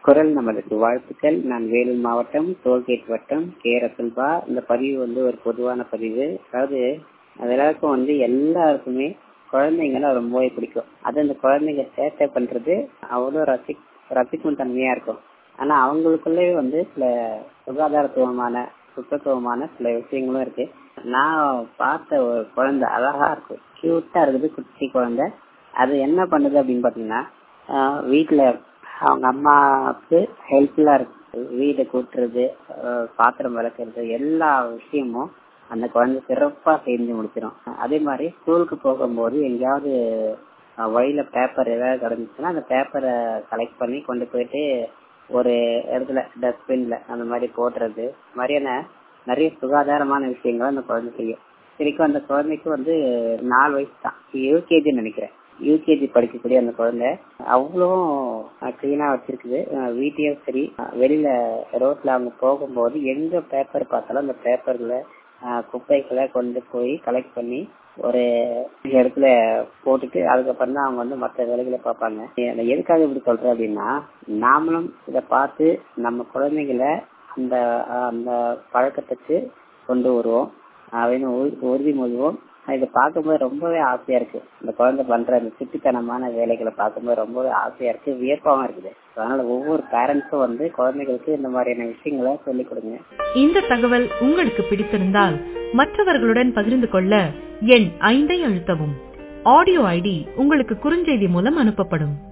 குரல் நமதுக்கு வாழ்த்துக்கள் நான் வேலூர் மாவட்டம் டோல்கேட் வட்டம் கே ரசல்பா இந்த பதிவு வந்து ஒரு பொதுவான பதிவு அதாவது அது எல்லாருக்கும் வந்து எல்லாருக்குமே குழந்தைங்களை ரொம்பவே பிடிக்கும் அது அந்த குழந்தைங்க சேட்டை பண்றது அவ்வளோ ரசி ரசிக்கும் தன்மையா இருக்கும் ஆனா அவங்களுக்குள்ளே வந்து சில சுகாதாரத்துவமான சுத்தத்துவமான சில விஷயங்களும் இருக்கு நான் பார்த்த ஒரு குழந்தை அழகா இருக்கும் கியூட்டா இருக்குது குட்டி குழந்தை அது என்ன பண்ணுது அப்படின்னு பாத்தீங்கன்னா வீட்டுல அவங்க அம்மாவுக்கு ஹெல்ப்ஃபுல்லா இருக்கு வீடு கூட்டுறது பாத்திரம் விளக்குறது எல்லா விஷயமும் அந்த குழந்தை சிறப்பா செஞ்சு முடிச்சிடும் அதே மாதிரி ஸ்கூலுக்கு போகும்போது எங்கேயாவது வழியில பேப்பர் ஏதாவது கிடந்துச்சுன்னா அந்த பேப்பரை கலெக்ட் பண்ணி கொண்டு போயிட்டு ஒரு இடத்துல டஸ்ட்பின்ல அந்த மாதிரி போடுறது மாதிரியான நிறைய சுகாதாரமான விஷயங்களை அந்த குழந்தை செய்யும் சரிக்கும் அந்த குழந்தைக்கு வந்து நாலு வயசு தான் யூகேஜி நினைக்கிறேன் யூகேஜி படிக்கக்கூடிய அந்த குழந்தை அவ்வளவும் கிளீனா வச்சிருக்குது வீட்டையும் சரி வெளியில ரோட்ல அவங்க போகும்போது எங்க பேப்பர் பார்த்தாலும் அந்த பேப்பர்ல குப்பைகளை கொண்டு போய் கலெக்ட் பண்ணி ஒரு இடத்துல போட்டுட்டு அதுக்கப்புறம் தான் அவங்க வந்து மற்ற வேலைகளை பார்ப்பாங்க எதுக்காக இப்படி சொல்றேன் அப்படின்னா நாமளும் இதை பார்த்து நம்ம குழந்தைகளை அந்த அந்த பழக்கத்துக்கு கொண்டு வருவோம் அப்படின்னு உறுதிமொழிவோம் இதை பார்க்கும்போது ரொம்பவே ஆசையா இருக்கு இந்த குழந்தை பண்ற அந்த சுட்டித்தனமான வேலைகளை பார்க்கும்போது ரொம்பவே ஆசையா இருக்கு வியப்பாவும் இருக்குது அதனால ஒவ்வொரு பேரண்ட்ஸும் வந்து குழந்தைகளுக்கு இந்த மாதிரியான விஷயங்களை சொல்லிக் கொடுங்க இந்த தகவல் உங்களுக்கு பிடித்திருந்தால் மற்றவர்களுடன் பகிர்ந்து கொள்ள எண் ஐந்தை அழுத்தவும் ஆடியோ ஐடி உங்களுக்கு குறுஞ்செய்தி மூலம் அனுப்பப்படும்